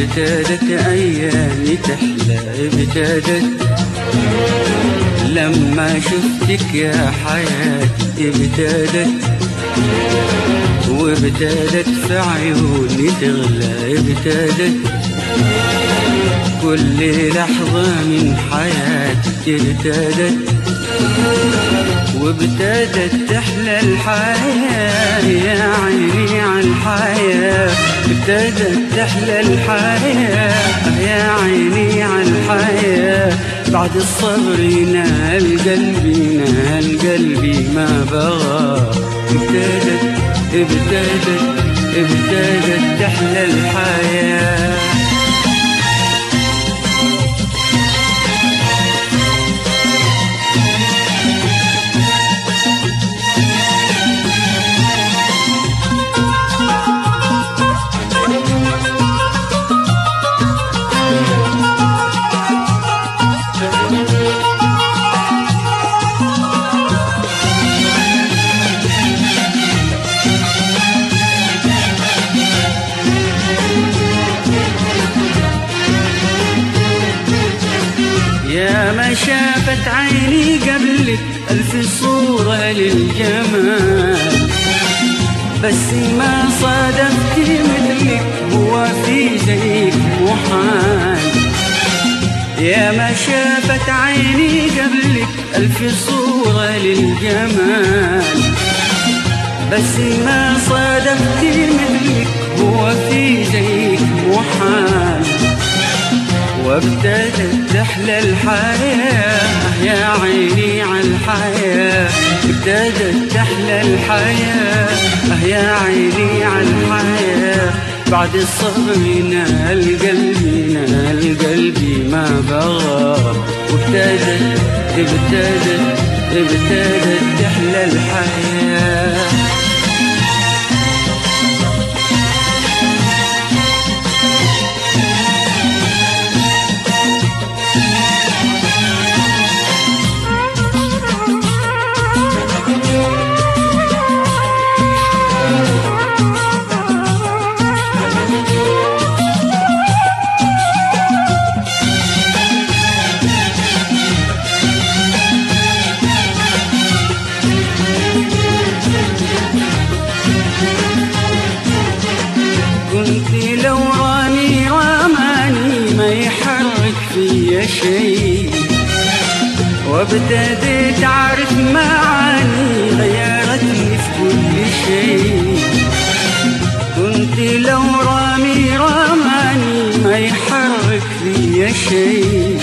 ابتدت أيامي تحلى ابتدت لما شفتك يا حياتي ابتدت وابتدت في عيوني تغلى ابتدت كل لحظة من حياتي ابتدت وابتدت تحلى الحياة يا عيني على الحياة ابتدت تحلى الحياة يا عيني على الحياة بعد الصبر ينال قلبي نال قلبي ما بغى ابتدت ابتدت ابتدت تحلى الحياه يا ما شافت عيني قبلك ألف صورة للجمال بس ما صادفت مثلك هو في زيك محال يا ما شافت عيني قبلك ألف صورة للجمال بس ما صادفت مثلك هو في زيك محال وابتدت تحلى الحياة يا عيني على الحياة ابتدت تحلى الحياة يا عيني على الحياة بعد الصبر نال قلبي نال قلبي ما بغى وابتدت ابتدت ابتدت تحلى الحياه كنت لو راني رماني ما يحرك فيا شيء وابتديت اعرف معاني غيرتني في كل شيء كنت لو رامي رماني ما يحرك فيا شيء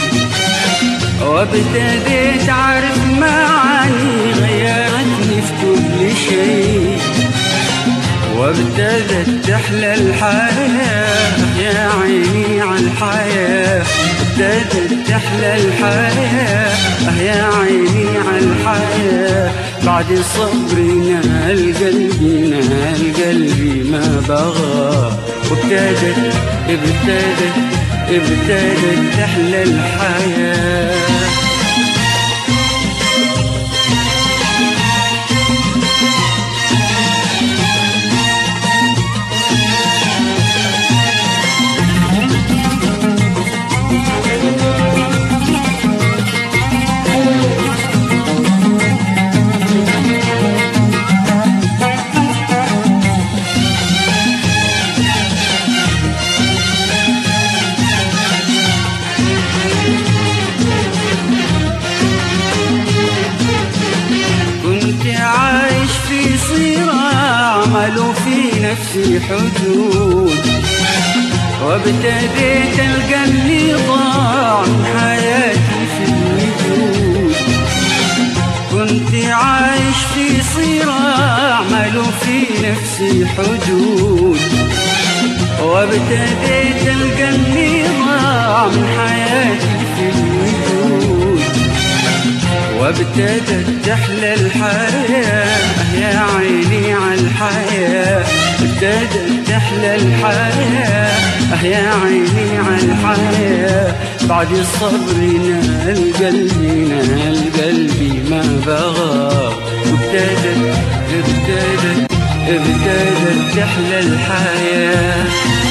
وابتديت اعرف معاني غيرتني في كل شيء وابتدت تحلى الحياة يا عيني على الحياة ابتدت تحلى الحياة يا عيني على الحياة بعد الصبر نال قلبي نال قلبي ما بغى وابتدت ابتدت ابتدت تحلى الحياه كنت عايش في صراع مالو في نفسي حدود وابتديت القى اللي ضاع من حياتي في الوجود كنت عايش في صراع مالو في نفسي حدود وابتديت القى اللي ضاع من حياتي في الوجود وابتدت تحلى الحياة يا عيني على الحياة ابتدت تحلى الحياة يا عيني على الحياة بعد الصبر نال قلبي نال قلبي ما بغى وابتدت ابتدت ابتدت تحلى الحياه